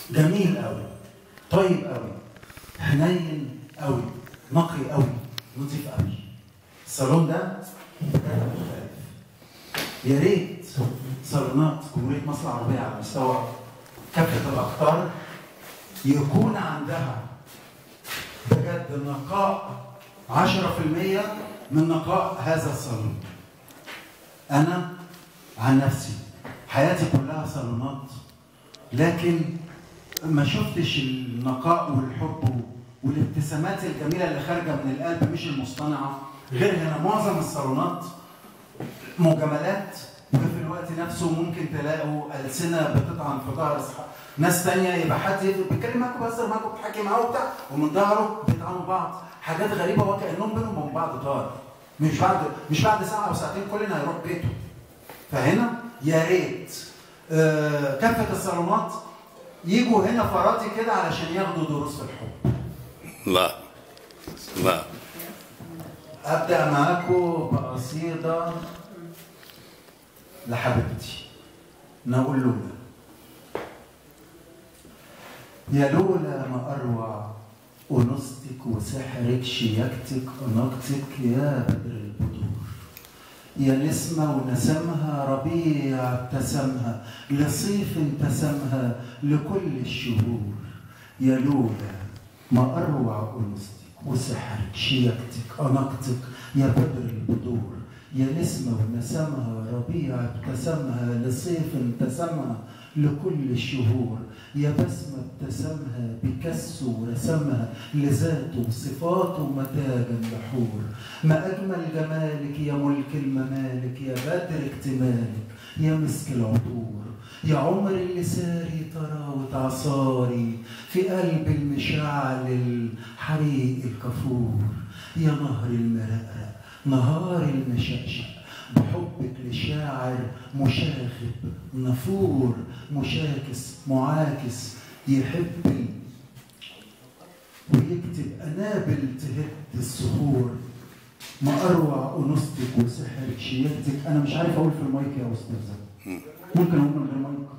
جميل قوي طيب قوي حنين قوي نقي قوي نظيف قوي الصالون ده مختلف يا ريت صالونات جمهوريه مصر العربيه على مستوى كافه الاقطار يكون عندها بجد نقاء 10% من نقاء هذا الصالون انا عن نفسي حياتي كلها صالونات لكن ما شفتش النقاء والحب والابتسامات الجميله اللي خارجه من القلب مش المصطنعه غير هنا معظم الصالونات مجاملات وفي الوقت نفسه ممكن تلاقوا ألسنة بتطعن في ظهر أصحاب- ناس تانية يبقى حد بيتكلم معاكم بيهزر معاكم بيحكي معاه وبتاع ومن ظهره بيطعنوا بعض حاجات غريبة وكأنهم بينهم وبين بعض طار مش بعد مش بعد ساعة أو ساعتين كلنا هيروح بيته فهنا يا ريت آه، كافة الصالونات يجوا هنا فراتي كده علشان ياخدوا دروس في الحب لا لا أبدأ معاكم بقصيدة لحبيبتي نقول لولا يا لولا ما أروع أنوثتك وسحرك شياكتك أناقتك يا بدر البدور يا نسمة ونسمها ربيع ابتسمها لصيف ابتسمها لكل الشهور يا لولا ما أروع أنوثتك وسحرك شياكتك أناقتك يا بدر البدور يا نسمة ونسمها ربيع ابتسمها لصيف ابتسمها لكل الشهور يا بسمة ابتسمها بكس ورسمها لذاته وصفاته متاجا لحور ما أجمل جمالك يا ملك الممالك يا بدر اكتمالك يا مسك العطور يا عمر اللي ساري طراوة عصاري في قلب المشعل الحريق الكفور يا نهر المرقرق نهار المشقشق بحبك لشاعر مشاغب نفور مشاكس معاكس يحب ويكتب أنابل تهد الصخور ما أروع أنوثتك وسحرك شياكتك أنا مش عارف أقول في المايك يا أستاذة ممكن أقول من غير مايك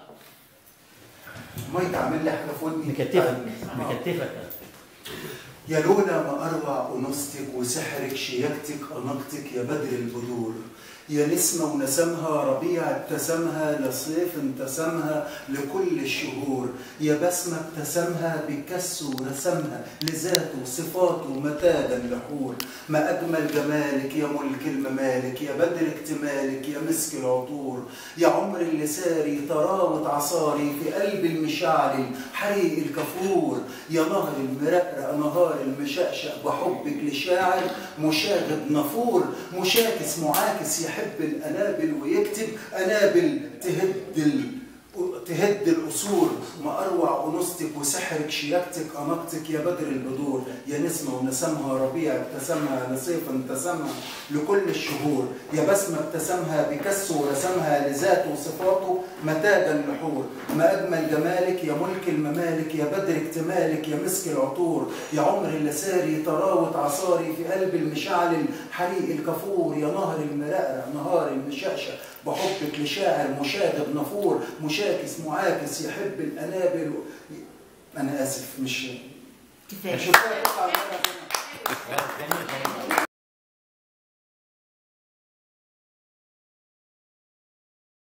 مايك عامل لي حاجة في ودني مكتفك مكتفك يا لولا ما أروع أنوثتك وسحرك شياكتك أناقتك يا بدر البدور يا نسمة ونسمها ربيع ابتسمها لصيف ابتسمها لكل الشهور يا بسمة ابتسمها بكس ورسمها لذاته صفاته متادا لحور ما أجمل جمالك يا ملك الممالك يا بدر اكتمالك يا مسك العطور يا عمر اللي ساري طراوة عصاري في قلب المشعل حريق الكفور يا نهر المرقرق نهار المشقشق بحبك لشاعر مشاغب نفور مشاكس معاكس يحب الأنابل ويكتب أنابل تهد ال... تهد الأصول ما أروع أنوثتك وسحرك شياكتك أناقتك يا بدر البدور يا نسمة ونسمها ربيع ابتسمها لصيف ابتسمها لكل الشهور يا بسمة ابتسمها بكس ورسمها لذاته وصفاته متاجا لحور ما أجمل جمالك يا ملك الممالك يا بدر اكتمالك يا مسك العطور يا عمر اللساري طراوة عصاري في قلب المشعل حريق الكفور يا نهر المرقرق نهار المشقشق بحبك لشاعر مشاغب نفور مشاكس معاكس يحب الأنابل و... أنا آسف مش كفايه مش كفاية.